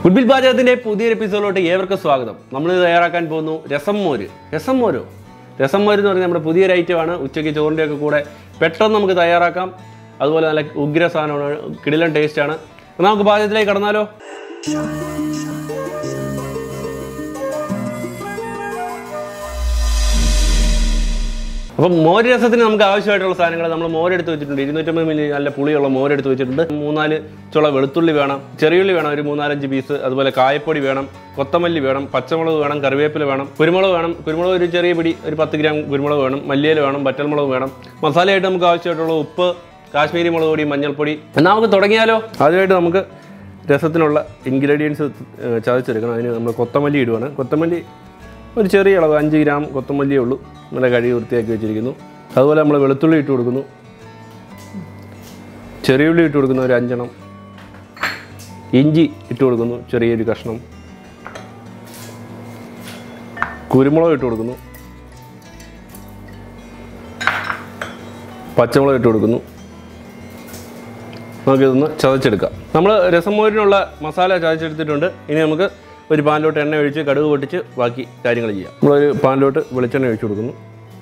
ഗുഡ്ബിൽ പാചകത്തിന്റെ പുതിയൊരു എപ്പിസോഡിലോട്ട് ഏവർക്കും സ്വാഗതം നമ്മൾ തയ്യാറാക്കാൻ പോകുന്നു രസം മോര് രസം മോരോ രസം മോര് എന്ന് പറഞ്ഞാൽ നമ്മുടെ പുതിയൊരു ഐറ്റമാണ് ഉച്ചയ്ക്ക് ചോറിൻ്റെ ഒക്കെ കൂടെ പെട്ടെന്ന് നമുക്ക് തയ്യാറാക്കാം അതുപോലെ നല്ല ഉഗ്ര സാധനമാണ് കിടിലൻ ടേസ്റ്റാണ് എന്നാൽ നമുക്ക് പാചകത്തിലേക്ക് കടന്നാലോ അപ്പം മോര് രസത്തിന് നമുക്ക് ആവശ്യമായിട്ടുള്ള സാധനങ്ങൾ നമ്മൾ മോരെടുത്ത് വെച്ചിട്ടുണ്ട് ഇരുന്നൂറ്റമ്പത് മില്ലി നല്ല പുളിയുള്ള മോരെടുത്ത് വെച്ചിട്ടുണ്ട് മൂന്നാല് ചുള വെളുത്തുള്ളി വേണം ചെറിയുള്ളി വേണം ഒരു മൂന്നാലഞ്ച് പീസ് അതുപോലെ കായപ്പൊടി വേണം കൊത്തമല്ലി വേണം പച്ചമുളക് വേണം കറിവേപ്പില വേണം കുരുമുളക് വേണം കുരുമുളക് ഒരു ചെറിയ പിടി ഒരു പത്ത് ഗ്രാം കുരുമുളക് വേണം മല്ലിയില വേണം വറ്റൽമുളക് വേണം മസാലയായിട്ട് നമുക്ക് ആവശ്യമായിട്ടുള്ള ഉപ്പ് കാശ്മീരി മുളക് പൊടി മഞ്ഞൾപ്പൊടി എന്നാൽ നമുക്ക് തുടങ്ങിയാലോ ആദ്യമായിട്ട് നമുക്ക് രസത്തിനുള്ള ഇൻഗ്രീഡിയൻസ് ചതച്ചെടുക്കണം അതിന് നമ്മൾ കൊത്തമല്ലി ഇടുവാണ് കൊത്തമല്ലി ഒരു ചെറിയ അളവ് അഞ്ച് ഗ്രാം കൊത്തമല്ലിയേ ഉള്ളൂ നല്ല കഴുകി വൃത്തിയാക്കി വെച്ചിരിക്കുന്നു അതുപോലെ നമ്മൾ വെളുത്തുള്ളി ഇട്ട് കൊടുക്കുന്നു ചെറിയുള്ളി ഇട്ട് കൊടുക്കുന്നു ഒരു അഞ്ചെണ്ണം ഇഞ്ചി ഇട്ട് കൊടുക്കുന്നു ചെറിയൊരു കഷ്ണം കുരുമുളക് ഇട്ട് കൊടുക്കുന്നു പച്ചമുളക് ഇട്ട് കൊടുക്കുന്നു നമുക്കിതൊന്ന് ചതച്ചെടുക്കാം നമ്മൾ രസമോരിനുള്ള മസാല ചതച്ചെടുത്തിട്ടുണ്ട് ഇനി നമുക്ക് ഒരു പാനിലോട്ട് എണ്ണ ഒഴിച്ച് കടുക് പൊട്ടിച്ച് ബാക്കി കാര്യങ്ങൾ ചെയ്യാം നമ്മളൊരു പാനിലോട്ട് വെളിച്ചെണ്ണ ഒഴിച്ചു കൊടുക്കുന്നു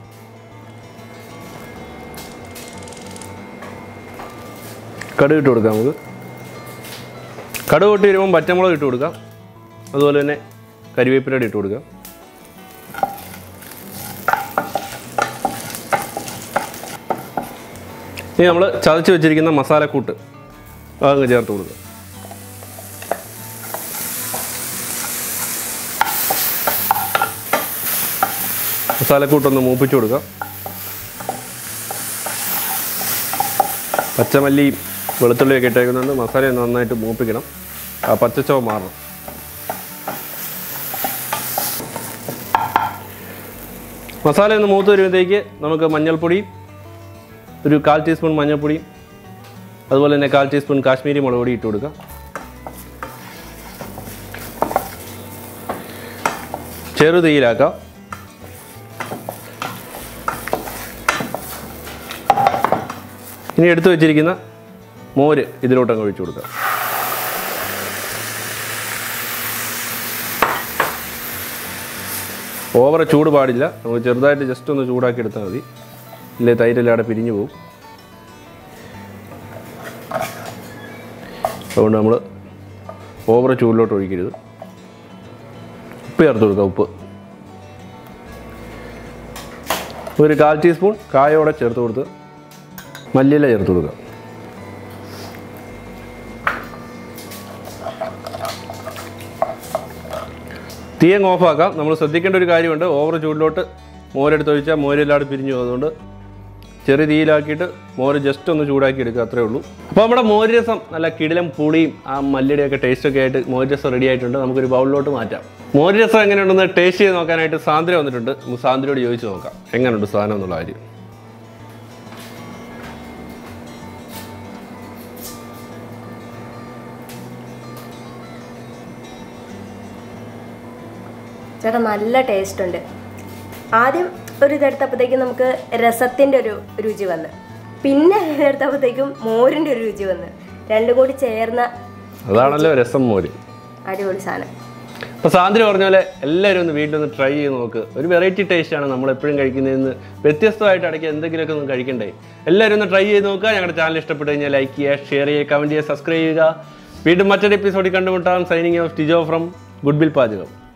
കടുക് ഇട്ട് കൊടുക്കാം നമുക്ക് കടുക് പൊട്ടി വരുമ്പോൾ പച്ചമുളക് ഇട്ട് കൊടുക്കാം അതുപോലെ തന്നെ കരിവേപ്പിലയുടെ ഇട്ട് കൊടുക്കാം ഇനി നമ്മൾ ചതച്ച് വെച്ചിരിക്കുന്ന മസാലക്കൂട്ട് അതങ്ങ് ചേർത്ത് കൊടുക്കുക മസാലക്കൂട്ടൊന്ന് മൂപ്പിച്ച് കൊടുക്കാം പച്ചമല്ലിയും വെളുത്തുള്ളിയൊക്കെ ഇട്ടേക്കുന്നുണ്ട് മസാല നന്നായിട്ട് മൂപ്പിക്കണം ആ പച്ചച്ചവ് മാറണം മസാല ഒന്ന് മൂത്ത് വരുമ്പോഴത്തേക്ക് നമുക്ക് മഞ്ഞൾപ്പൊടി ഒരു കാൽ ടീസ്പൂൺ മഞ്ഞൾപ്പൊടി അതുപോലെ തന്നെ കാൽ ടീസ്പൂൺ കാശ്മീരി മുളക് പൊടി ഇട്ട് കൊടുക്കുക ചെറു തീയിലാക്കാം ഇനി എടുത്തു വെച്ചിരിക്കുന്ന മോര് ഇതിലോട്ടങ്ങ് ഒഴിച്ചു കൊടുക്കുക ഓവർ ചൂട് പാടില്ല നമുക്ക് ചെറുതായിട്ട് ജസ്റ്റ് ഒന്ന് ചൂടാക്കി എടുത്താൽ മതി ഇല്ലേ തൈരെല്ലാം അവിടെ പിരിഞ്ഞു പോകും അതുകൊണ്ട് നമ്മൾ ഓവർ ചൂടിലോട്ട് ഒഴിക്കരുത് ഉപ്പ് ചേർത്ത് കൊടുക്കുക ഉപ്പ് ഒരു കാൽ ടീസ്പൂൺ കായോടെ ചേർത്ത് കൊടുത്ത് മല്ലിയില ചേർത്ത് കൊടുക്കുക തീയങ്ങ് ഓഫാക്കാം നമ്മൾ ശ്രദ്ധിക്കേണ്ട ഒരു കാര്യമുണ്ട് ഓവർ ചൂടിലോട്ട് മോരെടുത്ത് ഒഴിച്ചാൽ മോരെല്ലാട് പിരിഞ്ഞു പോകുന്നതുകൊണ്ട് ചെറിയ തീയിലാക്കിയിട്ട് മോര് ജസ്റ്റ് ഒന്ന് ചൂടാക്കി എടുക്കുക അത്രേ ഉള്ളൂ അപ്പോൾ നമ്മുടെ മോര് രസം നല്ല കിടിലം പുളിയും ആ മല്ലിയുടെയൊക്കെ ടേസ്റ്റൊക്കെ ആയിട്ട് മോര് രസം റെഡി ആയിട്ടുണ്ട് നമുക്കൊരു ബൗളിലോട്ട് മാറ്റാം മോര് രസം എങ്ങനെയുണ്ടെന്ന് ടേസ്റ്റ് ചെയ്ത് നോക്കാനായിട്ട് സാന്ദ്ര വന്നിട്ടുണ്ട് നമുക്ക് സാന്ദ്രയോട് ചോദിച്ച് നോക്കാം എങ്ങനെയുണ്ട് സാധനം എന്നുള്ള കാര്യം ചേട്ടാ നല്ല ടേസ്റ്റ് ഉണ്ട് ആദ്യം ഒരു ഇതെടുത്തപ്പോഴത്തേക്കും നമുക്ക് രസത്തിൻ്റെ ഒരു രുചി വന്ന് പിന്നെ എടുത്തപ്പോഴത്തേക്കും മോരിൻ്റെ ഒരു രുചി വന്ന് രണ്ടും കൂടി ചേർന്ന അതാണല്ലോ രസം മോര് അടിപൊളി സാധനം അപ്പോൾ സാന്ദ്ര പറഞ്ഞ പോലെ എല്ലാവരും ഒന്ന് വീട്ടിലൊന്ന് ട്രൈ ചെയ്ത് നോക്ക് ഒരു വെറൈറ്റി ടേസ്റ്റാണ് നമ്മൾ എപ്പോഴും കഴിക്കുന്നതിന് വ്യത്യസ്തമായിട്ട് ഇടയ്ക്ക് എന്തെങ്കിലുമൊക്കെ ഒന്ന് കഴിക്കണ്ടേ എല്ലാവരും ഒന്ന് ട്രൈ ചെയ്ത് നോക്കുക ഞങ്ങളുടെ ചാനൽ ഇഷ്ടപ്പെട്ട് കഴിഞ്ഞാൽ ലൈക്ക് ചെയ്യുക ഷെയർ ചെയ്യുക കമൻറ്റ് ചെയ്യുക സബ്സ്ക്രൈബ് ചെയ്യുക വീണ്ടും മറ്റൊരു എപ്പിസോഡിൽ കണ്ടുമുട്ടാം signing off Tijo from good bill പാചകം